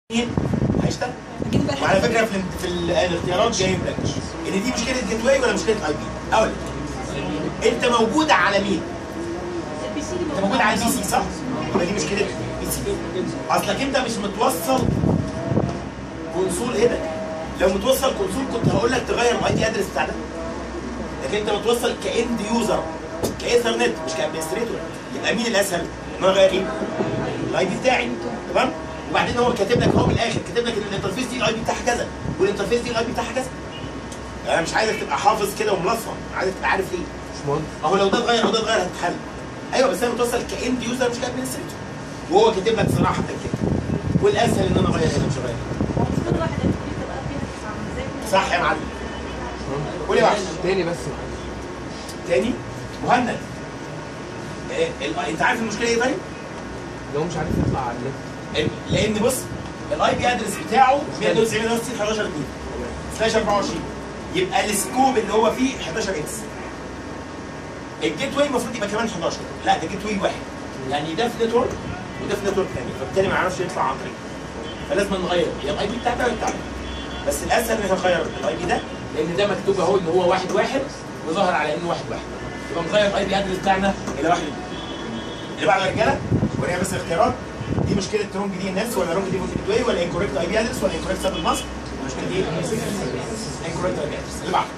مين هيشتغل اجيب بقى وعلى فكره في, ال- في ال- الاختيارات جايب لك ان دي مشكله جيت واي ولا مشكله اي بي اقول لك انت موجود على مين؟ انت موجود على البي سي صح؟ يبقى دي مشكله بي سي اصلك انت مش متوصل كونسول هنا لو متوصل كونسول كنت هقول لك تغير الاي بي ادرس بتاع ده لكن انت متوصل كاند يوزر كايثرنت مش كادمنستريتور يبقى مين الاسهل؟ ان انا اغير ايه؟ الاي بي بتاعي تمام؟ وبعدين هو كاتب لك هو من الاخر كاتب لك ان الانترفيس دي الاي بي بتاعها كذا والانترفيس دي الاي بي بتاعها كذا انا مش عايزك تبقى حافظ كده وملصم عايزك تبقى عارف ليه مش مهم اهو لو ده اتغير او ده اتغير هتتحل ايوه بس انا متوصل كاند يوزر مش كادمنستريتور وهو كاتب لك صراحه كده والاسهل ان انا اغير هنا مش اغير هنا. صح يا معلم قول يا وحش تاني بس تاني مهند إيه ال- انت عارف المشكله ايه طيب؟ لو مش عارف يطلع على النت ال- لان بص الاي بي ادرس بتاعه 192 11 2 سلاش 24 يبقى السكوب اللي هو فيه 11 اكس الجيت واي المفروض يبقى كمان 11 لا ده جيت واي واحد يعني ده في نتورك وده في نتورك ثاني فبالتالي ما يعرفش يطلع عن طريق فلازم نغير يا الاي بي بتاع ده ولا بتاع ده بس الاسهل ان احنا نغير الاي بي ده لان ده مكتوب اهو ان هو واحد واحد وظهر على انه واحد واحد يبقى نغير الاي بي ادرس بتاعنا الى واحد اتنين. اللي بعد يا رجاله وريها بس الاختيارات دي مشكله رونج دي الناس ولا رونج دي جيت واي ولا انكوريكت اي بي ادرس ولا انكوريكت سب الماسك المشكله دي انكوريكت اي بي ادرس اللي بعده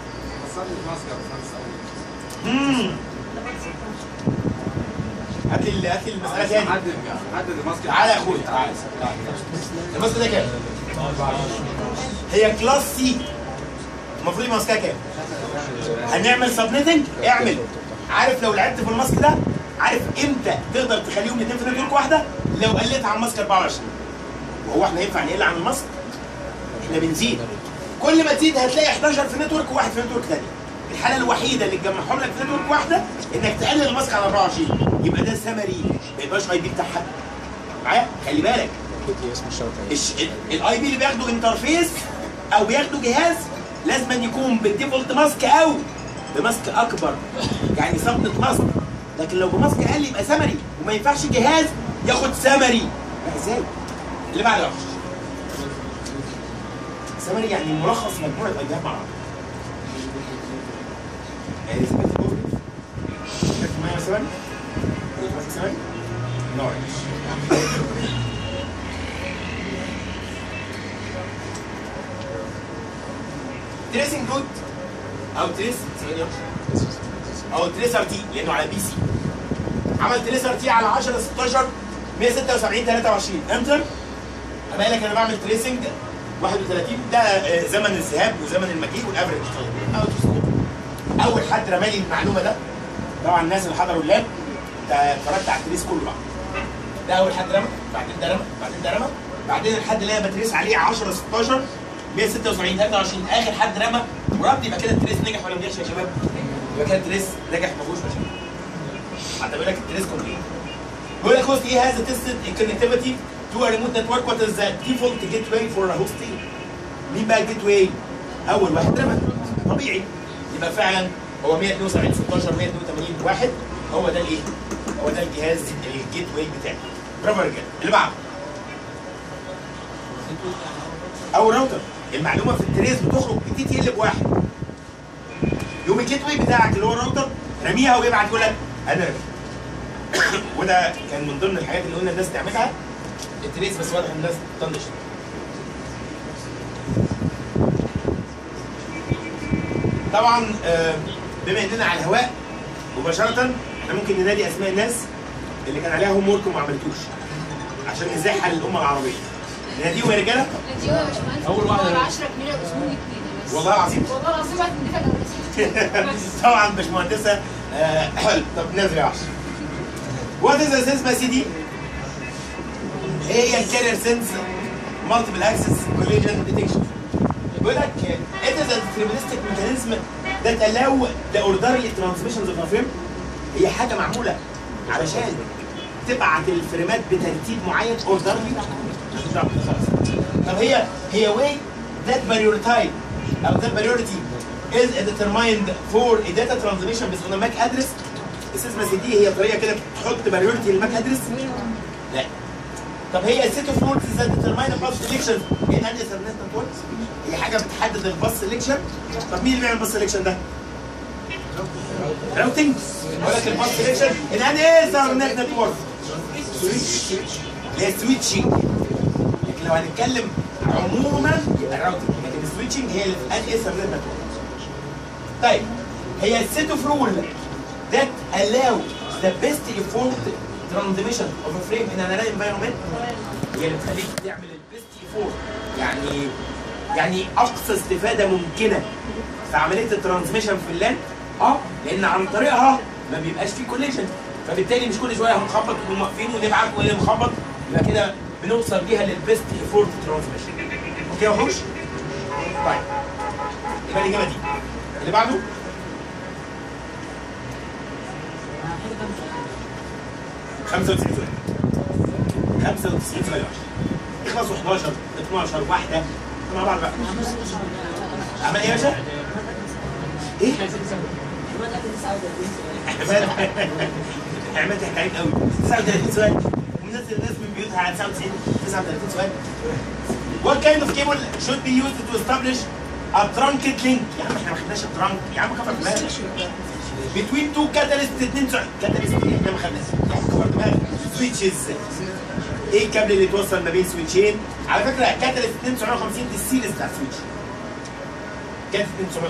امم هات لي هات لي المساله تاني حدد حدد الماسك تعالى يا اخويا تعالى تعالى. الماسك ده كام؟ هي كلاس سي المفروض يبقى ماسكها كام؟ هنعمل سبنيتنج اعمل عارف لو لعبت في الماسك ده عارف امتى تقدر تخليهم الاثنين في نتورك واحده؟ لو قلت عن ماسك 24 وهو احنا ينفع نقل عن الماسك؟ احنا بنزيد كل ما تزيد هتلاقي 11 في نتورك وواحد في نتورك ثانيه الحاله الوحيده اللي تجمعهم لك في نتورك واحده انك تقلل الماسك على 24 يبقى ده سمري ما يبقاش اي بي بتاعها معايا خلي بالك اسم الشبكه الش- الاي بي اللي بياخده انترفيس او بياخده جهاز لازم أن يكون بالديفولت ماسك او بماسك اكبر يعني صبنة ماسك لكن لو بماسك اقل يبقى سمري وما ينفعش جهاز ياخد سمري لا ازاي اللي بعده وحش سمري يعني ملخص مجموعه اجزاء مع بعض يعني إذا كنت بقول شايف معايا سمري ماسك سمري نايس تريسنج كود او تريس ثواني واحدة. او تريس ار تي لانه على بي سي عمل تريس ار تي على 10 16 176 23 انتر انا لك انا بعمل تريسنج 31 ده آه، زمن الذهاب وزمن المجيء والافرج أو تسكوب. اول حد رمى لي المعلومه ده طبعا الناس اللي حضروا اللاب ده اتفرجت على التريس كله بقى ده اول حد رمى بعدين ده رمى بعدين ده رمى بعدين الحد اللي انا بتريس عليه 10 16 176 23 اخر حد رمى وربط يبقى كده التريس نجح ولا ما نجحش يا شباب؟ يبقى كده التريس نجح ما فيهوش مشاكل. حتى بيقول لك التريس كومبليت. بيقول لك host A has tested connectivity to a remote network what is the default gateway for a host A. مين بقى الجيت واي؟ اول واحد رمى طبيعي يبقى فعلا هو 172 16 182 واحد هو ده الايه؟ هو ده الجهاز الجيت واي بتاعي. برافو يا رجاله اللي بعده او راوتر المعلومه في التريس بتخرج بتي تي ال بواحد يوم الجيت واي بتاعك اللي هو الراوتر رميها ويبعت يقول لك انا رميت وده كان من ضمن الحاجات اللي قلنا الناس تعملها التريس بس واضح ان الناس طنش طبعا آه، بما اننا على الهواء مباشره احنا ممكن ننادي اسماء الناس اللي كان عليها هوم ورك وما عملتوش عشان نزاحها للامه العربيه نناديهم يا رجاله ايوه يا باشمهندس أول واحدة. دور 10 جنيه واسمه جنيه بس والله العظيم والله العظيم بعد النفع طبعا باشمهندسه آه، حلو طب نازل يا عشر وات از اسمها سي دي هي الكارير سنس مالتيبل اكسس كوليجن ديتكشن بيقول لك it is a deterministic mechanism that allow the orderly transmissions of a frame هي حاجه معموله علشان تبعت الفريمات بترتيب معين orderly طب هي هي way that priority او that priority is determined for a data transmission based on a MAC address اسمها سي دي هي طريقه كده تحط priority للماك ادرس لا طب هي السيت اوف نودز ذات ديترماين الباص سelection ان ان ايثرنت نتورك هي حاجه بتحدد الباص سelection طب مين اللي بيعمل الباص سelection ده؟ راوتنج بقول لك الباص سelection ان ان ايثرنت نتورك سويتش هي سويتشنج لكن لو هنتكلم عموما يبقى الراوتنج لكن السويتشنج هي اللي في ان ايثرنت نتورك طيب هي السيت اوف رول that allow the best effort transmission of a frame in an array environment هي اللي بتخليك تعمل البيست effort يعني يعني اقصى استفاده ممكنه في عمليه الترانسميشن في اللان اه لان عن طريقها ما بيبقاش فيه كوليجن فبالتالي مش كل شويه هنخبط ونقوم واقفين ونبعت ونخبط يبقى كده بنوصل بيها للبيست ايفورت ترانسميشن اوكي يا وحوش؟ طيب يبقى الاجابه دي اللي بعده 95 سؤال 95 سؤال يخلصوا 11 12 واحده مع بعض بقى عمل ايه يا باشا؟ ايه؟ احمد احمد تعبت قوي 39 سؤال ومنزل الناس من بيوتها على 99 39 سؤال What kind of cable should be used to establish a trunked link؟ يا عم احنا ما خدناش الترانك يا عم كفر دماغك between two catalyst اتنين سؤال catalyst ايه احنا ما خدناش يا عم كفر دماغك switches ايه الكابل اللي توصل ما بين سويتشين على فكره كاتاليست 2950 دي السيريز بتاع السويتش كانت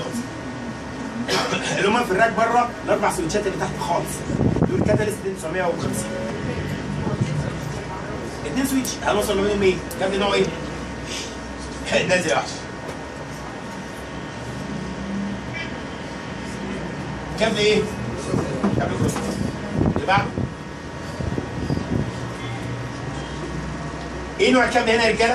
2950 اللي هم في الراك بره الاربع سويتشات اللي تحت خالص دول كاتاليست 2950 اتنين سويتش هنوصل ما بينهم ايه؟ كابل نوع ايه؟ نازل يا وحش كابل ايه؟ كابل كروس اللي بعده ايه نوع الكابل هنا يا رجاله؟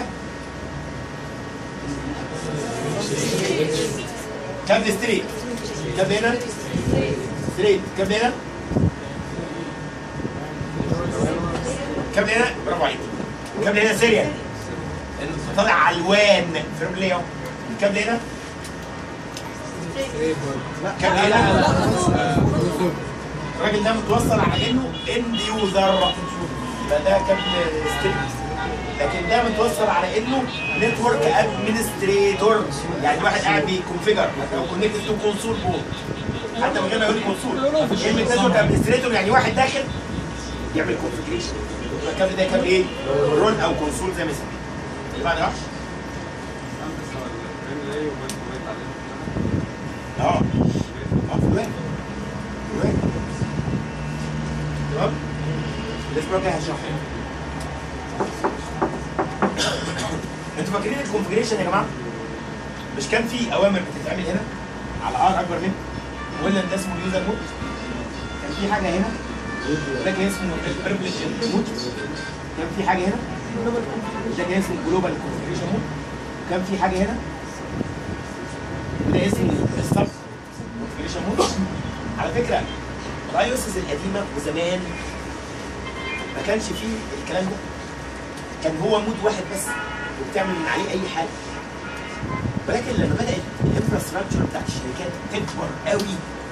كابل ستريت كابل هنا ستريت كابل هنا كابل هنا برافو عليك كابل هنا سيريال لأنه طالع الوان فاهم ليه اهو الكابل هنا كابل هنا الراجل ده متوصل على انه اند يوزر يبقى ده كابل ستريت لكن ده متوصل على انه نتورك ادمنستريتور يعني واحد قاعد بيكونفيجر او كونكتد تو كونسول بورد حتى من غير ما يقول كونسول كلمه نتورك ادمنستريتور يعني واحد داخل يعمل كونفيجريشن الكابل ده كابل ايه؟ رول او كونسول زي ما اسمه اللي بعد وحش اه اه في الوان في الوان تمام الاسبوع الجاي هشرحها انتوا فاكرين الكونفجريشن يا جماعه؟ مش كان في اوامر بتتعمل هنا على ار اكبر منه ولا ده اسمه اليوزر مود؟ كان في حاجه هنا ده كان اسمه البربلش مود كان في حاجه هنا ده كان اسمه الجلوبال كونفجريشن مود كان في حاجه هنا وده اسمه السب كونفجريشن مود على فكره الاي اس القديمه وزمان ما كانش فيه الكلام ده كان هو مود واحد بس وبتعمل من عليه اي حاجه ولكن لما بدات الانفراستراكشر بتاعت الشركات تكبر قوي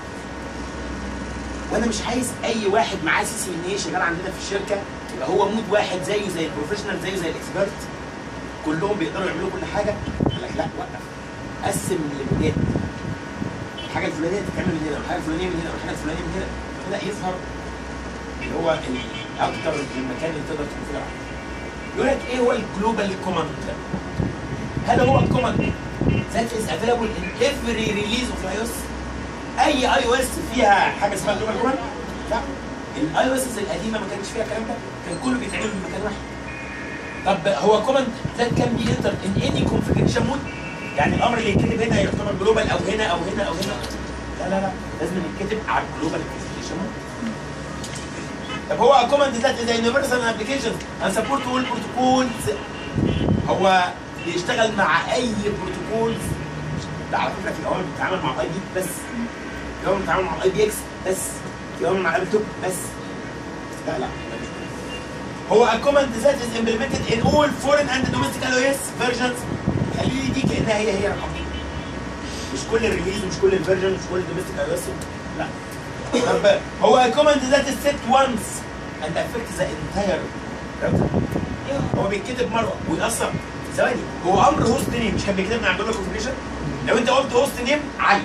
وانا مش عايز اي واحد معاه سي سي ان ايه شغال عندنا في الشركه يبقى هو مود واحد زيه زي البروفيشنال زيه زي الاكسبرت كلهم بيقدروا يعملوا كل حاجه قال لك لا وقف قسم لمودات الحاجه الفلانيه تتعمل من هنا والحاجه الفلانيه من هنا والحاجه الفلانيه من هنا بدا يظهر اللي هو اكتر المكان اللي تقدر تنفذ عليه يقول لك ايه هو الجلوبال كوماند هل هو الكوماند that is available in every release of iOS اي اي او اس فيها حاجه اسمها جلوبال كوماند لا الاي او اس القديمه ما كانش فيها الكلام ده كان كله بيتعمل من مكان واحد طب هو كوماند that can be entered in any configuration mode يعني الامر اللي يتكتب هنا يعتبر جلوبال او هنا او هنا او هنا لا لا لا لازم يتكتب على الجلوبال كونفيجريشن مود طب هو كوماند ذات از يونيفرسال ابلكيشن اند سبورت اول بروتوكولز هو بيشتغل مع اي بروتوكولز لا على فكره في اوامر بتتعامل مع الاي بي بس في اوامر بتتعامل مع الاي بي اكس بس في اوامر مع اللابتوب بس لا لا هو a command that is implemented in all foreign and domestic iOS versions خلي دي كانها هي هي رقم مش كل الريليز ومش كل الفيرجن مش كل الدوميستيك اي لا طب هو a command that is set once and affects the entire router ايه هو بيتكتب مره ويأثر ثواني هو امر هوست نيم مش كان بيكتب من عند كونفيجريشن لو انت قلت هوست نيم علي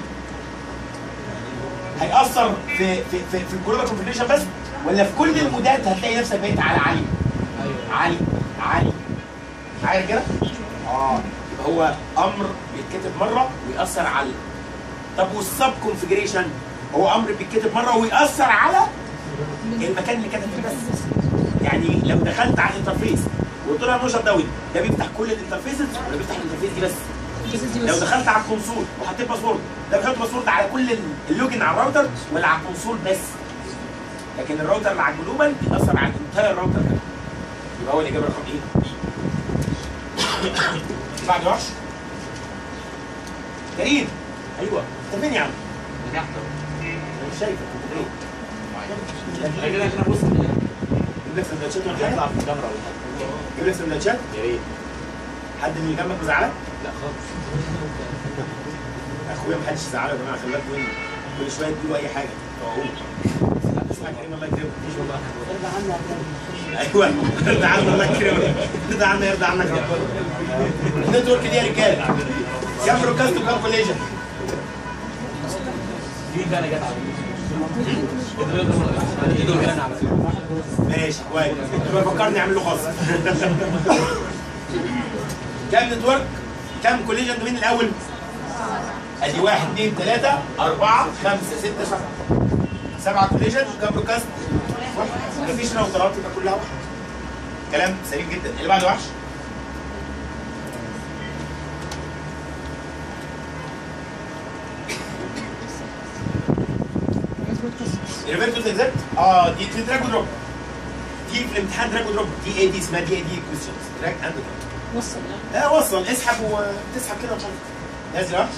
هيأثر في في في, في الجلوبال كونفيجريشن بس ولا في كل المودات هتلاقي نفسك بقيت على علي علي علي معايا كده؟ اه يبقى هو امر بيتكتب مره ويأثر على طب والسب كونفيجريشن هو امر بيتكتب مره ويأثر على المكان اللي كتب فيه بس يعني لو دخلت على الانترفيس وقلت له يا نشط دولي ده بيفتح كل الانترفيسز ولا بيفتح الانترفيس دي بس؟ لو دخلت على الكونسول وحطيت باسورد ده بيحط باسورد على كل ال- اللوجن على الراوتر ولا على الكونسول بس لكن الراوتر اللي على الجلوبال بيأثر على الانتاير راوتر ده يبقى هو الاجابه رقم ايه؟ بي بعد وحش كريم ايوه انت فين يا عم؟ انا مش شايفك انت فين؟ انا كده عشان ابص جيب لك سندوتشات ولا حاجه؟ يطلع في الكاميرا ولا حاجه جيب لك سندوتشات؟ يا ريت حد من اللي جنبك مزعلك؟ لا خالص اخويا ما حدش يزعله يا جماعه خلي بالكم مني كل شويه تقولوا اي حاجه اهو اسمع كريم الله يكرمك مفيش والله ايوه ارضى عنا الله يكرمك ارضى عنا يرضى عنك ربنا النتورك دي يا رجاله كام بروكاست وكام كوليجن دي بقى انا جت على دي دول انا على فكره ماشي كويس يبقى فكرني اعمل له خاص كام نتورك كام كوليجن دومين الاول ادي واحد اثنين ثلاثة أربعة خمسة ستة سبعة سبعة كوليجن كام بروكاست واحد مفيش راوترات يبقى كلها واحد كلام سليم جدا اللي بعده وحش ريفيرتوز اكزاكت اه دي دي دراج ودروب دي في الامتحان دراج ودروب دي اي دي اسمها دي اي دي كويستشنز دراج اند دروب وصل لا وصل اسحب وتسحب كده وخلاص نازل وحش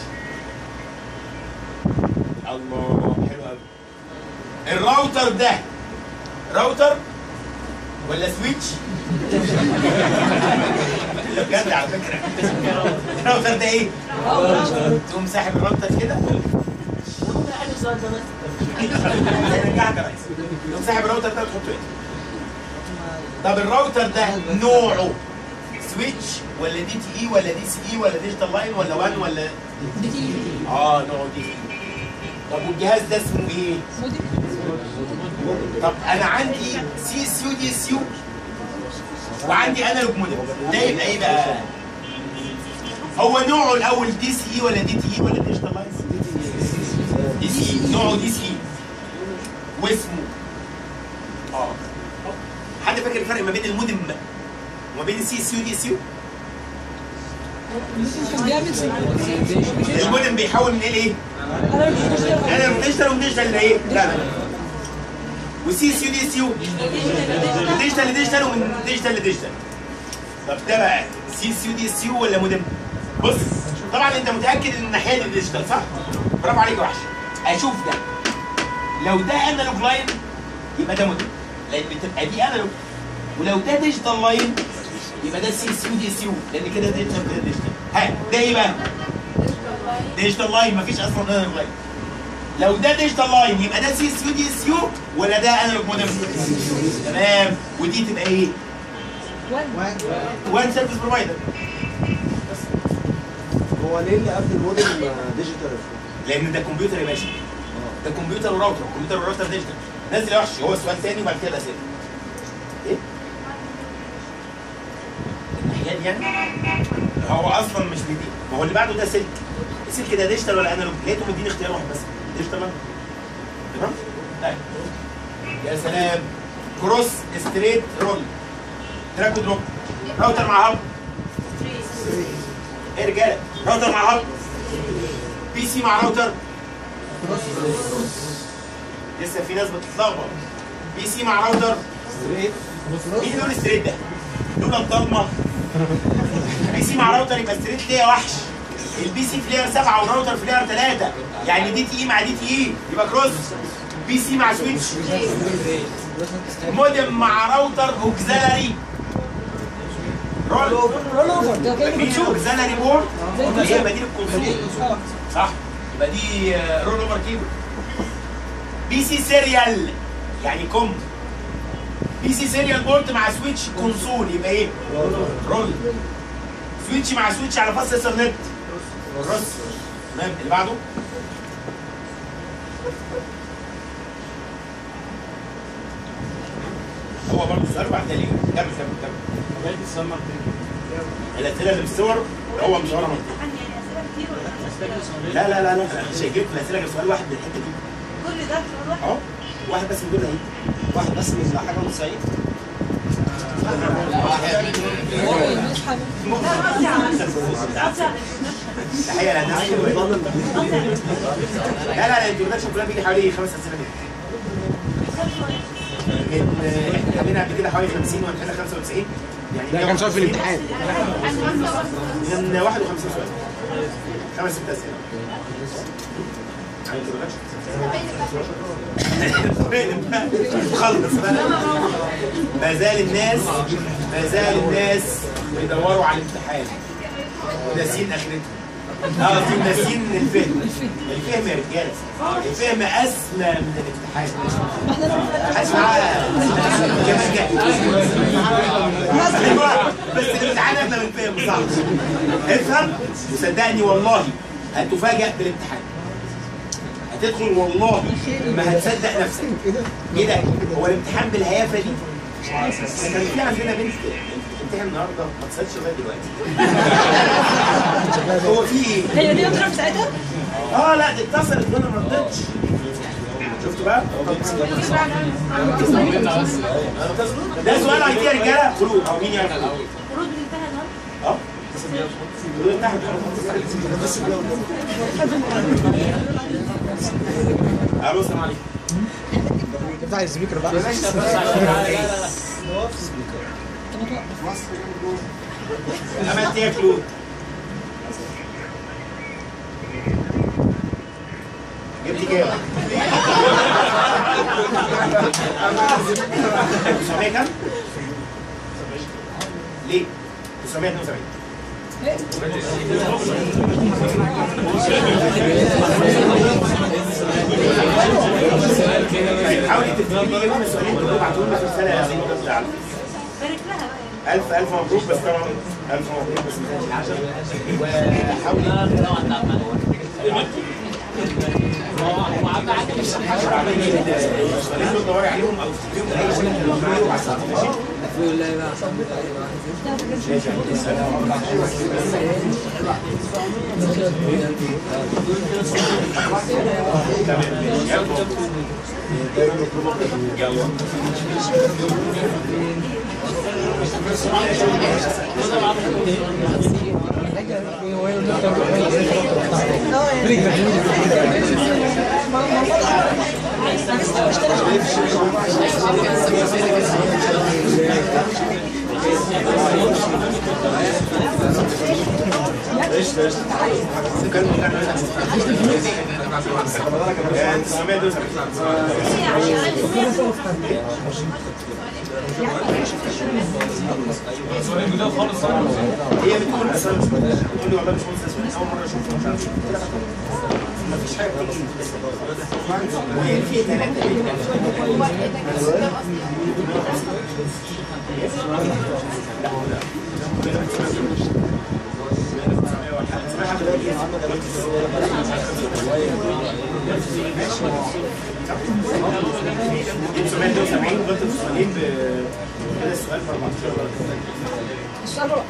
الله حلو قوي الراوتر ده راوتر ولا سويتش؟ لا بجد على فكره الراوتر ده ايه؟ تقوم ساحب الراوتر كده هيرجعك يا ريس تقوم ساحب الراوتر ده وتحطه هنا طب الراوتر ده نوعه سويتش ولا دي تي اي ولا دي سي اي ولا ديجيتال لاين ولا وان ولا بتيجي اه نوعه دي طب والجهاز ده اسمه ايه؟ طب انا عندي سي اس يو دي اس يو وعندي انالوج موديل ده يبقى ايه بقى؟ هو نوعه الاول دي سي اي ولا دي تي اي ولا ديجيتال لاين؟ دي سي اي نوعه دي سي اي واسمه اه حد فاكر الفرق ما بين المودم وما بين السي اس يو دي اس يو؟ المودم بيحول من ايه لايه؟ انا من ديجيتال ومن ديجيتال لايه؟ لا لا والسي اس يو دي اس يو من ديجيتال لديجيتال ومن ديجيتال لديجيتال طب ده بقى سي اس يو دي اس يو ولا مودم؟ بص طبعا انت متاكد ان الناحيه دي ديجيتال صح؟ برافو عليك يا وحش اشوف ده لو ده انالوج لاين يبقى ده مودم لان بتبقى دي انالوج ولو ده ديجيتال لاين يبقى ده سي اس يو دي اس يو لان كده ديجيتال كده ديجيتال ها ده ايه بقى؟ ديجيتال لاين مفيش اصلا انالوج لاين لو ده ديجيتال لاين يبقى ده سي اس يو دي اس يو ولا ده انالوج مودم تمام ودي تبقى ايه وان سيرفيس بروفايدر هو ليه اللي قبل المودم ديجيتال لان ده كمبيوتر يا باشا ده كمبيوتر وراوتر كمبيوتر وراوتر ديجيتال نازل يا وحش هو سؤال تاني وبعد كده الاسئله ايه الناحيه دي يعني هو اصلا مش بدي ما هو اللي بعده ده سلك السلك ده ديجيتال ولا انالوج لقيته مديني اختيار واحد بس ديجيتال ولا تمام طيب يا سلام كروس ستريت رول دراج ودروب راوتر مع هب ايه يا رجاله راوتر مع هب بي سي مع راوتر لسه في ناس بتتلخبط بي سي مع راوتر مين دول ستريت ده؟ دول الضلمه بي سي مع راوتر يبقى ستريت ليه يا وحش البي سي في لير 7 والراوتر في لير 3 يعني دي تي اي مع دي تي اي يبقى كروس بي سي مع سويتش مودم مع راوتر اوكزالري رول رول اوفر ده كده مفيش اوكزالري بورد اللي هي بديل الكونسول صح يبقى دي آه، رول اوفر كيبل بي سي سيريال يعني كوم بي سي سيريال بورت مع سويتش كونسول يبقى ايه؟ رول سويتش مع سويتش على فاصل ايثرنت رص تمام اللي بعده هو برضه سؤال وبعد كده الإجابة. كمل كمل كمل لغايه السمر الاسئله اللي في الصور هو مش ورا مرتين يعني اسئله كتير ولا تاني لا لا لا لا انا مش هجيب الاسئله غير سؤال واحد من الحته دي كل ده سؤال واحد اهو واحد بس من دول اهي واحد بس من حاجه من سعيد هو مش حاجه لا قصدي على قصدي على تحيه للناس قصدي لا لا الانترودكشن كلها بيجي حوالي خمس اسئله كده من آه، احنا خلينا قبل كده حوالي 50 وامتحنا 95 يعني ده كان سؤال في 150. الامتحان من 51 سؤال خمس ست اسئله عن introduction. خلص بقى ما زال الناس ما زال الناس بيدوروا على الامتحان وناسيين اخرتهم اه قصدي ناسيين الفهم الفهم يا رجاله الفهم اسمى من الامتحان محدش معاه كمان جاي أيوة، بس الامتحان اغلى من الفهم صح افهم وصدقني والله هتفاجأ بالامتحان هتدخل والله ما هتصدق نفسك ايه ده هو الامتحان بالهيافه دي كان في عندنا بنت امتحان النهارده ما اتصلش لغايه دلوقتي هو في ايه؟ هي دي اضرب ساعتها اه لا دي اتصلت وانا ما رضيتش شفتوا بقى؟ ده سؤال اي تي يا رجاله خروج او مين يعرف خروج؟ خروج بننتهي النهارده اه خروج تحت الو السلام عليكم افتح السبيكر بقى عملت ايه يا كلود؟ جبت كام؟ 900 كام؟ ليه؟ 972 طيب حاولي تفتكري ايه هم السؤالين اللي بعتوا لنا في الرساله يا سيدي على بارك لها بقى ألف ألف مبروك بس طبعا ألف مبروك بس ما كانش عشان وحاولي السؤالين دول دوري عليهم أو افتكريهم أي شيء من المعلومات وعسى. ماشي؟ تمام يلا يلا كان كان 972 هي بتقول بس انا مش بقول بتقول لي والله مش مهندس اول مره اشوفه مش عارف قلت لها ما فيش حاجه خالص وهي في ثلاثه غلطت في سؤالين ب كده السؤال ب 14 غلط السؤال هو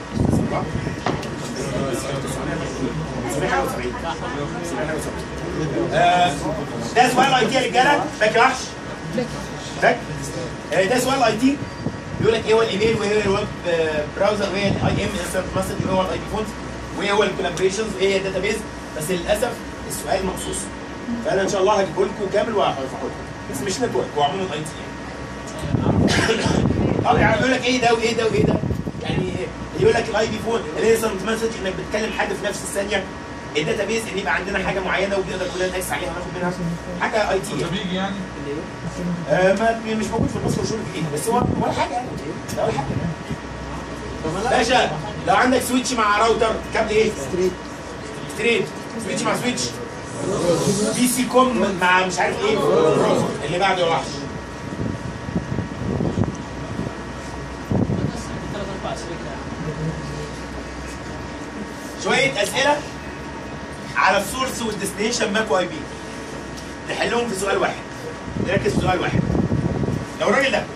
آه، ده سؤال اي تي يا رجاله فاكر وحش فاكر آه، ده سؤال اي تي بيقول لك ايه هو الايميل وايه هو الويب آه، براوزر وايه الاي ام انستنت مسج وايه هو الاي بي فونز وايه هو الكولابريشنز وايه هي الداتابيز بس للاسف السؤال مخصوص فانا ان شاء الله هجيبه لكم كامل وهرفعه لكم بس مش نتورك هو عموما اي تي يعني اه يعني بيقول لك ايه ده وايه ده وايه ده يعني يقول لك الاي بي فون الانستنت مسج انك بتكلم حد في نفس الثانيه الداتابيز ان يبقى عندنا حاجه معينه وبنقدر كلنا نقيس عليها وناخد منها حاجه اي تي يعني. بيجي يعني آه ما مش موجود في مصر وشغل جديد بس هو ولا حاجه يعني ده ولا حاجه باشا لو عندك سويتش مع راوتر كابل ايه؟ ستريت ستريت سويتش مع سويتش بي سي كوم مع مش عارف ايه اللي بعده يا وحش شويه اسئله على السورس والديستنيشن ماك واي بي نحلهم في سؤال واحد نركز في سؤال واحد لو الراجل ده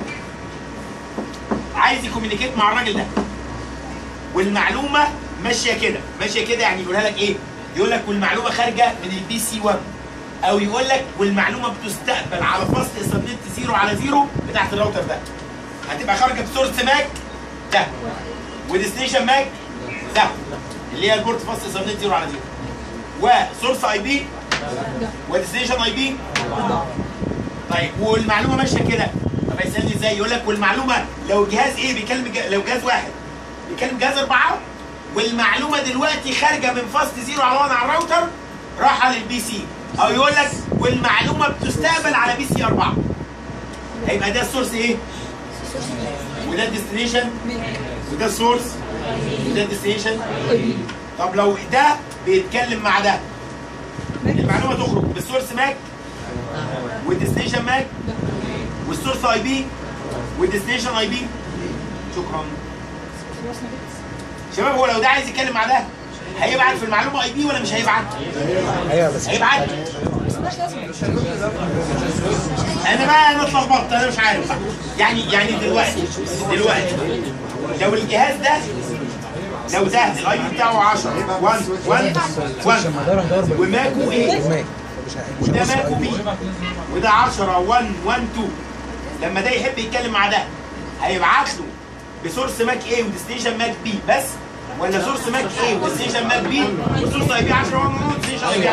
عايز يكومينيكيت مع الراجل ده والمعلومه ماشيه كده ماشيه كده يعني يقولها لك ايه يقول لك والمعلومه خارجه من البي سي 1 او يقول لك والمعلومه بتستقبل على فصل ايثرنت 0 على 0 بتاعت الراوتر ده هتبقى خارجه بسورس ماك ده وديستنيشن ماك ده اللي هي البورت فاست ايثرنت 0 على 0 وسورس اي بي وديستنيشن اي بي طيب والمعلومه ماشيه كده طب هيسالني ازاي يقول لك والمعلومه لو جهاز ايه بيكلم جه... لو جهاز واحد بيكلم جهاز اربعه والمعلومه دلوقتي خارجه من فاست زيرو على 1 على الراوتر رايحه للبي سي او يقول لك والمعلومه بتستقبل على بي سي 4 هيبقى ده السورس ايه؟ وده الديستنيشن وده السورس وده الديستنيشن طب لو ده بيتكلم مع ده المعلومه تخرج بالسورس ماك والديستنيشن ماك والسورس اي بي والديستنيشن اي بي شكرا شباب هو لو ده عايز يتكلم مع ده هيبعت في المعلومه اي بي ولا مش هيبعت؟ ايوه بس هيبعت انا بقى انا اتلخبطت انا مش عارف بقى. يعني يعني دلوقتي دلوقتي لو الجهاز ده لو ده الاي بي بتاعه 10 1 1 1 مدار هدور بال- وماكو ايه؟ بالماك مش ه- مش وده هبص ماكو على بي وده 10 1 1 2 لما ده يحب يتكلم مع ده هيبعت له بسورس ماك ايه وديستنيشن ماك بي بس ولا سورس ماك ايه وديستنيشن ماك بي وسورس اي بي 10 1 1 وديستنيشن اي بي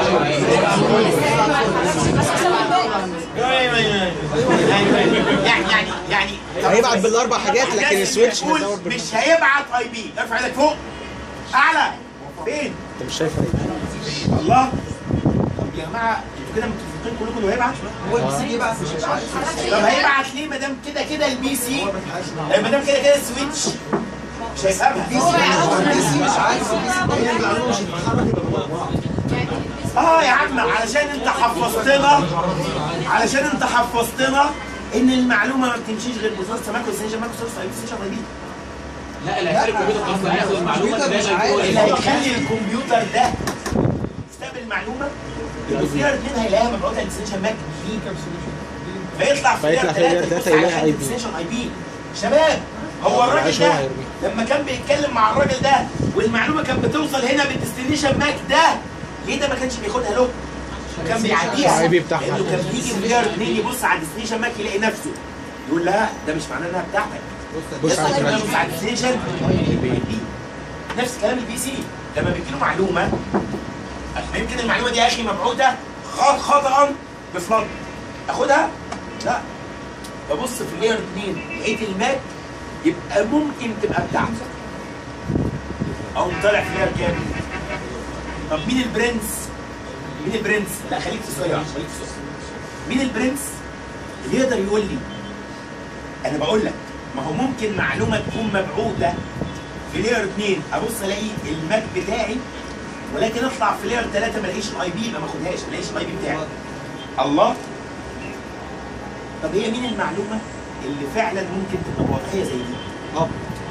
10 يعني يعني يعني هيبعت بالاربع حاجات لكن الجهاز السويتش بيقول هيدور بال- مش هيبعت اي بي ارفع ايدك فوق اعلى فين انت مش شايف ايه الله طب يا جماعه انتوا كده متفقين كلكم انه هيبعت هو البي سي بيبعت مش هيبعت طب هيبعت ليه ما دام كده كده البي سي ما دام كده كده السويتش مش هيفهمها البي سي مش عارف البي سي هي المعلومه مش هتتحرك يبقى هو اه يا عم علشان انت حفظتنا علشان انت حفظتنا ان المعلومه ما بتمشيش غير بصوره سماك وسنجه ماك وصوره اي بي سي دي لا اللي هيخلي الكمبيوتر اصلا ياخد المعلومه الكمبيوتر مش دايما هو عارف. اللي اللي هيخلي الكمبيوتر ده يستقبل معلومه الفلير 2 هيلاقيها مبعوثه للسنشن ماك بي فيطلع فلير فيطلع فلير 3 تلاتة يبص على يلاقي حد اي بي. السنشن اي بي شباب هو الراجل عايش هو ده هيرميه. لما كان بيتكلم مع الراجل ده والمعلومه كانت بتوصل هنا بالديستنيشن ماك ده ليه ده ما كانش بياخدها له؟ كان بيعديها الاي بي بتاعها. لانه كان بيجي فلير 2 يبص على الديستنيشن ماك يلاقي نفسه يقول لا ده مش معناه انها بتاعتك بص على يطلع الفلاش يبص على الديستنيشن نفس كلام البي سي لما بيجيله معلومه ما يمكن المعلومه دي يا اخي مبعوثه خط خطا بفلاد اخدها؟ لا ببص في اللاير 2 لقيت الماك يبقى ممكن تبقى بتاعتك او طالع في لاير كام؟ طب مين البرنس؟ مين البرنس؟ لا خليك في السؤال واحد خليك في السؤال مين البرنس اللي يقدر يقول لي انا بقول لك ما هو ممكن معلومه تكون مبعوثه في لاير 2 ابص الاقي الماك بتاعي ولكن اطلع في لاير 3 ما الاقيش الاي بي يبقى ما اخدهاش ما الاقيش الاي بي بتاعي الله طب هي مين المعلومه اللي فعلا ممكن تبقى واقعيه زي دي؟ هب.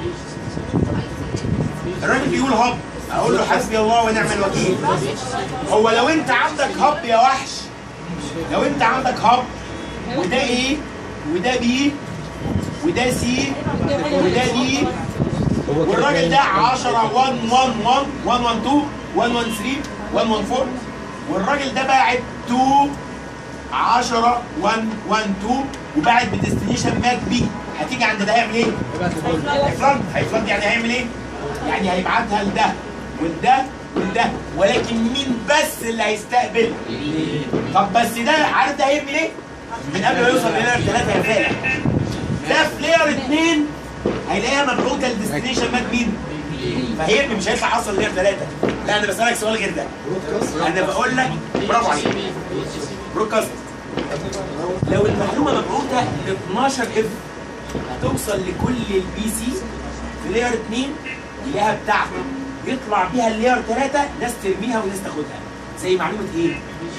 الراجل بيقول هب اقول له حسبي الله ونعم الوكيل هو لو انت عندك هب يا وحش لو انت عندك هب وده ايه وده بي وده سي وده دي هو كده والراجل ده 10 1 1 1 1 1 2 1 1 3 1 1 4 والراجل ده باعت 2 10 1 1 2 وباعت بديستنيشن ماك بي هتيجي عند ده هيعمل ايه؟ هيفرند هيفرند يعني هيعمل ايه؟ يعني هيبعتها لده ولده ولده ولكن مين بس اللي هيستقبل؟ طب بس ده عارف ده هيعمل ايه؟ من قبل ما يوصل للاير 3 يا فالح ده في لاير 2 هيلاقيها مبعوثه للديستنيشن ماك مين؟ فهيبقى مش هيطلع اصلا لاير 3 لا انا بسالك سؤال غير ده انا بقول لك برافو عليك برودكاست لو المعلومه مبعوثه ل 12 اف هتوصل لكل البي سي في لاير 2 يلاقيها بتاعته يطلع بيها اللاير 3 ناس ترميها وناس تاخدها زي معلومه ايه؟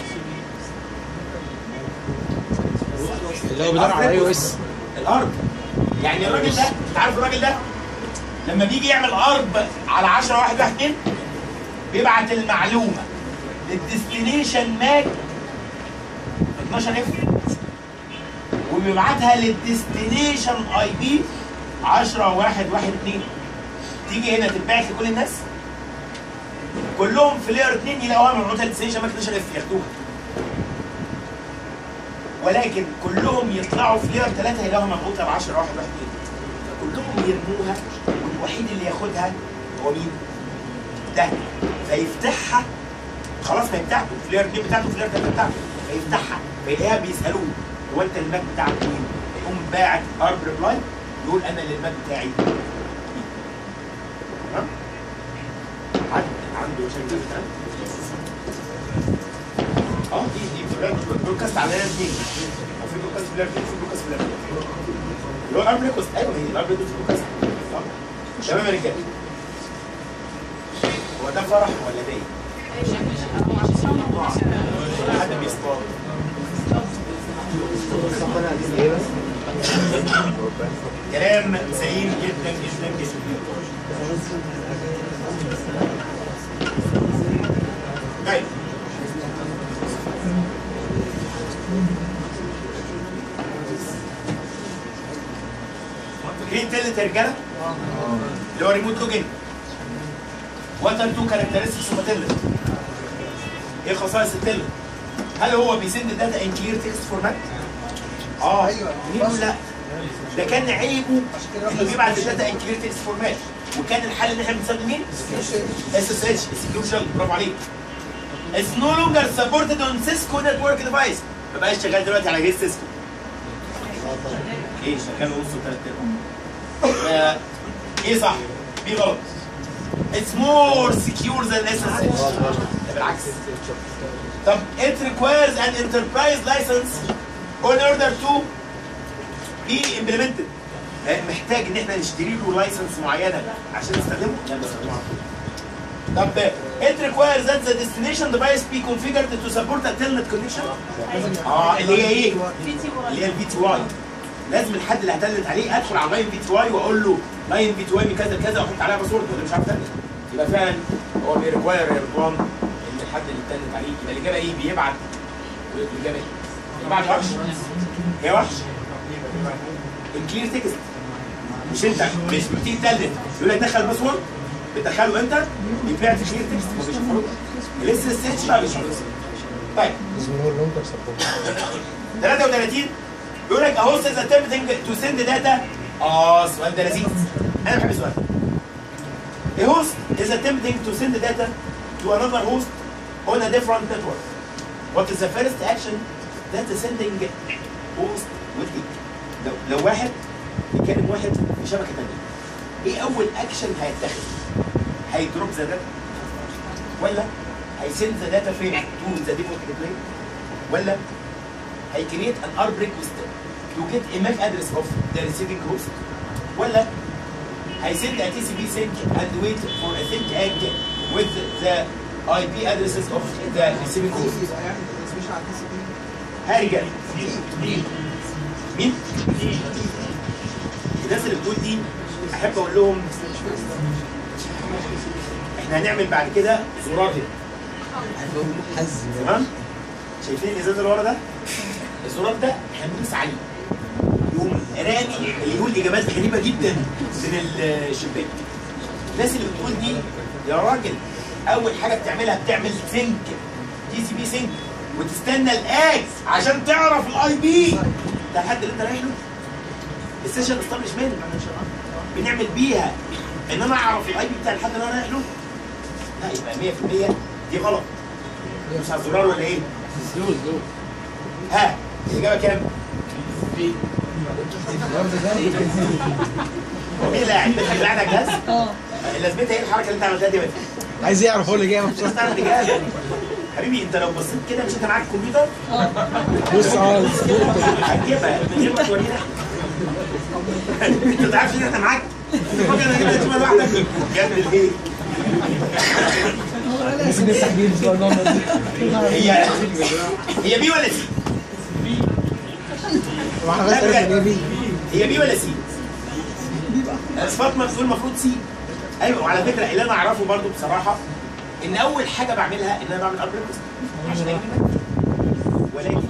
اللي هو بيدور على اي او اس الارض يعني الراجل ده انت عارف الراجل ده لما بيجي يعمل ارب على 10 1 1 2 بيبعت المعلومه للديستنيشن ماك 12 اف وبيبعتها للديستنيشن اي بي 10 1 1 2 تيجي هنا تتبعت لكل الناس كلهم في لاير 2 يلاقوها مبعوثه للديستنيشن ماك 12 اف ياخدوها ولكن كلهم يطلعوا في لير 3 يلاقوها مبعوثه ب 10 1 1 2 فكلهم يرموها والوحيد اللي ياخدها هو مين؟ ده فيفتحها خلاص ما هي بتاعته في لير 2 بتاعته في لير 3 بتاعته فيفتحها فيلاقيها بيسالوه هو انت الماك بتاعك مين؟ يقوم باعت ارب ريبلاي يقول انا اللي الماك بتاعي تمام؟ حد عنده شيء مثلا اه دي دي برودكاست- برودكاست على لير 2 وفي برودكاست في لير 2 وفي برودكاست في لير 2 اللي هو الارب ريكوست ايوه هي الارب ريكوست برودكاست صح؟ تمام يا رجاله هو ده فرح ولا باين؟ ولا حد بيصطاد كلام سليم جدا جدا جدا طيب فاكرين تلت يا رجاله؟ اللي هو ريموت لوجن وات ار تو كاركترستكس اوف تلت ايه خصائص التلت؟ هل هو بيسند داتا ان كلير تكست فورمات؟ اه أيوة. مين يقول لا؟ ده كان عيبه انه بيبعت الداتا ان كلير تكست فورمات وكان الحل ان احنا بنستخدم مين؟ اس اس اتش اكسكيوشن برافو عليك It's no longer supported on Cisco network device ما بقاش شغال دلوقتي على جهاز سيسكو ايه شغال نص وثلاث ارباع آه، ايه صح؟ بي غلط It's more secure than SSH ده بالعكس طب it requires an enterprise license in order to be implemented آه، محتاج ان احنا نشتري له لايسنس معينه عشان نستخدمه لا بستخدمه على طول. طب it requires that the destination device be configured to support a telnet connection اه اللي هي ايه؟ اللي هي الفي تي واي لازم الحد اللي هتلت عليه ادخل على لاين في تي واي واقول له لاين في تي واي من كذا لكذا واحط عليها باسورد ولا مش عارف تلت يبقى فعلا هو بيريكواير يا رضوان ان الحد اللي اتلت عليه يبقى الاجابه ايه؟ بيبعت الاجابه ايه؟ بيبعت وحش هي وحش ان كلير تكست مش انت مش بتيجي تلت يقول لك دخل باسورد بتدخله انت بيتبعت كلير تكست ما بيشوفوش الاس اس اتش بقى بيشوفوش طيب is no longer supported 33 بيقول لك a host is attempting to send data اه السؤال ده لذيذ انا بحب السؤال A host is attempting to send data to another host on a different network. What is the first action that the sending host will take? لو لو واحد بيكلم واحد في شبكة تانية ايه أول أكشن هيتخذ؟ هيدروب ذا داتا ولا هيسند ذا داتا فين؟ تو ذا ديفولت بلاي ولا I create an ARP request to get a MAC address of the receiving host ولا I send a TCP sync and wait for a sync egg with the IP addresses of the receiving host يبقى يعني ترانسميشن على التي سي بي ها رجال مين؟ الناس اللي بتقول دي احب اقول لهم احنا هنعمل بعد كده زرار هنا تمام؟ شايفين الازاز اللي ورا ده؟ الزرار ده هندوس عليه يقوم رامي اللي يقول اجابات غريبه جدا من الشباك الناس اللي بتقول دي يا راجل اول حاجه بتعملها بتعمل سينك دي سي بي سينك وتستنى الاكس عشان تعرف الاي بي ده الحد اللي انت رايح له السيشن استابلشمنت بنعمل بيها ان انا اعرف الاي بي بتاع الحد اللي انا رايح له لا يبقى 100% دي غلط مش على الزرار ولا ايه؟ ها الاجابه كام؟ هو مين اللي قاعد؟ بنتك اللي قاعد على الجهاز؟ اه لازمتها ايه الحركه اللي انت عملتها دي بقى؟ عايز يعرف هو اللي جاي مش هتعرف الجهاز حبيبي انت لو بصيت كده مش انت معاك الكمبيوتر بص اه هتجيبها من غير ما تورينا انت ما تعرفش ان انت معاك فاكر انك انت تجيبها لوحدك يا ابن الايه ممكن نفتح جيمز بقى ونقعد هي هي بي ولا سي؟ ما احنا بس عرفنا بيه هي بي ولا سي؟ بس فاطمه بتقول المفروض سي ايوه وعلى فكره اللي انا اعرفه برضو بصراحه ان اول حاجه بعملها ان انا بعمل اربريك عشان اجيب الماك ولكن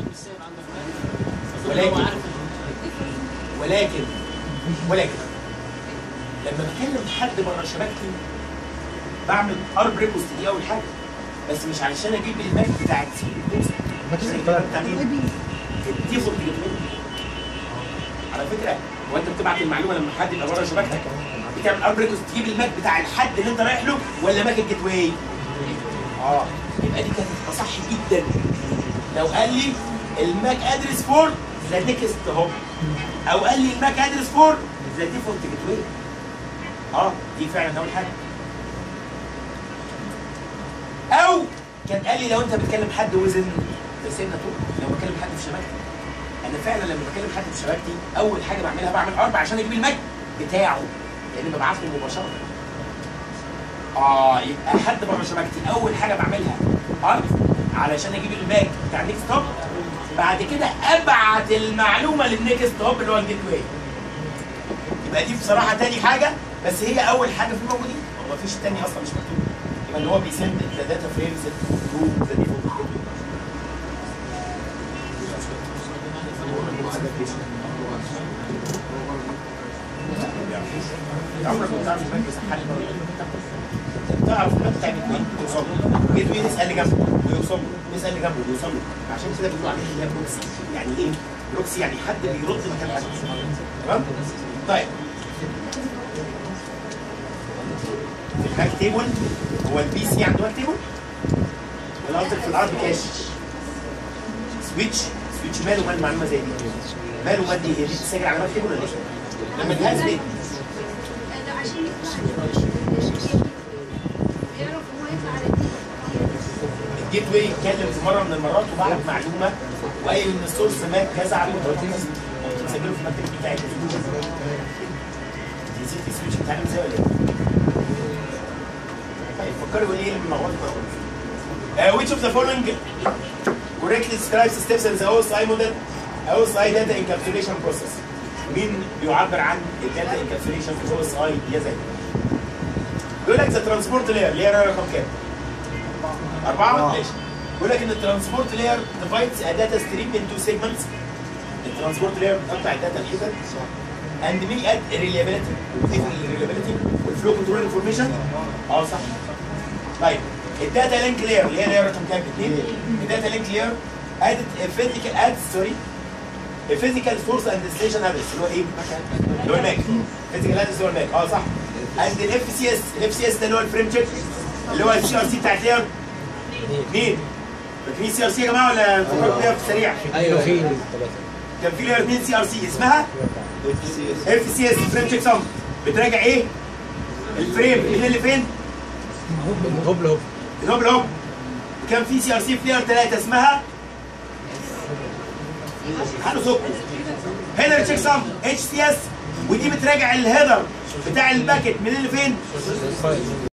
ولكن ولكن ولكن لما بكلم حد بره شبكتي بعمل ارب ريكوست دي اول حاجه بس مش علشان اجيب الماك بتاع السي بوست عشان اجيب الماك بتاع مين؟ الديفولت جيت واي على فكره هو انت بتبعت المعلومه لما حد يبقى بره شبكتك بتعمل ارب ريكوست تجيب الماك بتاع الحد اللي انت رايح له ولا ماك الجيت واي؟ اه يبقى دي كانت تبقى صح جدا لو قال لي الماك ادرس فور ذا نيكست هوب او قال لي الماك ادرس فور ذا ديفولت جيت واي اه دي فعلا اول حاجه او كان قال لي لو انت بتكلم حد وزن سنه طول لو بكلم حد في شبكتي انا فعلا لما بكلم حد في شبكتي اول حاجه بعملها بعمل اربع عشان اجيب الماك بتاعه لان ببعت له مباشره اه يبقى حد بره شبكتي اول حاجه بعملها اربع علشان اجيب الماك بتاع النكست هوب بعد كده ابعت المعلومه للنكست هوب اللي هو الجيت واي يبقى دي بصراحه تاني حاجه بس هي اول حاجه في الموجودين هو مفيش تاني اصلا مش مكتوب يبقى اللي هو بيسند ذا داتا فريمز تو ذا ديفولت عمرك ما تعرف الماك بس حل تعرف الماك بتاع جيت واي توصل له جيت واي نسال اللي جنبه ويوصل له نسال اللي جنبه ويوصل له عشان كده بنقول عليه اللي هي بروكسي يعني ايه؟ بروكسي يعني حد بيرد مكان حد تمام؟ طيب في الباك تيبل هو البي سي عنده باك تيبل ولا قصدك في الارض كاش سويتش سويتش ماله مال معلومه زي دي ماله مال دي هي دي بتسجل على باك تيبل ولا ايه؟ لما الجهاز بيت عشان يطلع يعرف هو يطلع على الجيت واي اتكلم في مره من المرات وبعت معلومه وقايل ان السورس مات كذا على المتوقف مسجله في المكتب بتاعي نسيت السويتش بتاعنا ازاي ولا ايه؟ طيب فكروا ايه اللي ملخبط Uh, which of the following correctly describes the steps in the OSI model OSI data encapsulation process مين بيعبر عن الداتا encapsulation في OSI يا زي بيقول لك the transport layer اللي هي رقم كام؟ أربعة ماشي بيقول لك إن الترانسبورت لاير divides a data stream into segments الترانسبورت لاير بتقطع الداتا لحتت and مين add reliability وبتضيف reliability والفلو كنترول انفورميشن اه صح طيب الداتا لينك لاير اللي هي لاير رقم كام؟ اثنين الداتا لينك لاير added a physical add sorry a physical source and destination address اللي هو ايه؟ اللي هو الماك physical address اللي هو الماك اه صح and الاف سي اس الاف سي اس ده اللي هو الفريم تشيك اللي هو السي ار سي بتاعت لاير مين؟ فاكرين سي ار سي يا جماعه ولا فكرت بيها في السريع؟ ايوه في كان في لاير 2 سي ار سي اسمها اف سي اس فريم تشيك سم بتراجع ايه؟ الفريم مين اللي فين؟ هوب هوب الهوب الهوب وكان في سي ار سي في لاير 3 اسمها حلو سكر هيدر تشيك سم اتش سي اس ودي بتراجع الهيدر بتاع الباكت من اللي فين؟